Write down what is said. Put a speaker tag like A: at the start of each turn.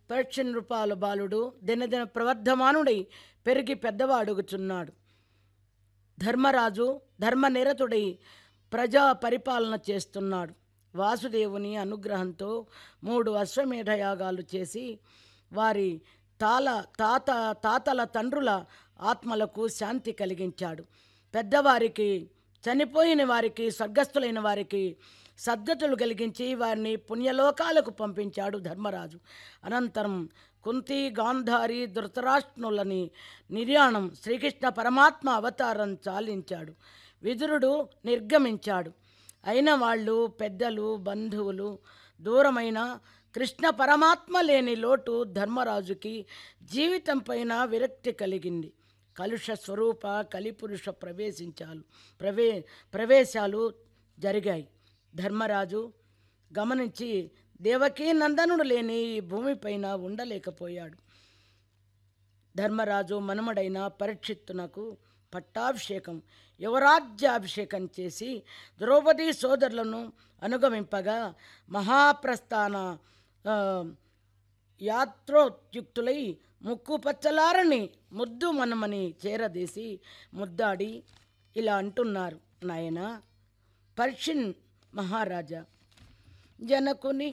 A: పరీక్ష రూపాయల బాలుడు దినదిన ప్రవర్ధమానుడై పెరిగి పెద్దవాడుగుచున్నాడు ధర్మరాజు ధర్మనిరతుడై ప్రజా పరిపాలన చేస్తున్నాడు వాసుదేవుని అనుగ్రహంతో మూడు అశ్వమేధ యాగాలు చేసి వారి తాల తాత తాతల తండ్రుల ఆత్మలకు శాంతి కలిగించాడు పెద్దవారికి చనిపోయిన వారికి స్వర్గస్థులైన వారికి సద్గతులు కలిగించి వారిని పుణ్యలోకాలకు పంపించాడు ధర్మరాజు అనంతరం కుంతి గాంధారి ధృతరాష్ట్రులని నిర్యాణం శ్రీకృష్ణ పరమాత్మ అవతారం చాలించాడు విదురుడు నిర్గమించాడు అయిన వాళ్ళు పెద్దలు బంధువులు దూరమైన కృష్ణ పరమాత్మ లేని లోటు ధర్మరాజుకి జీవితం పైన విరక్తి కలిగింది కలుష స్వరూప కలిపురుష ప్రవేశించాలు ప్రవే ప్రవేశాలు జరిగాయి ధర్మరాజు గమనించి దేవకీ నందనుడు లేని ఈ భూమిపైన ఉండలేకపోయాడు ధర్మరాజు మనుమడైన పరీక్షిత్తునకు పట్టాభిషేకం యువరాజ్యాభిషేకం చేసి ద్రౌపది సోదరులను అనుగమింపగా మహాప్రస్థాన ఆ, యాత్రోత్యుక్తులై ముక్కు పచ్చలారని ముద్దు మనమని చేరదీసి ముద్దాడి ఇలా అంటున్నారు నాయన పర్షిన్ మహారాజా జనకుని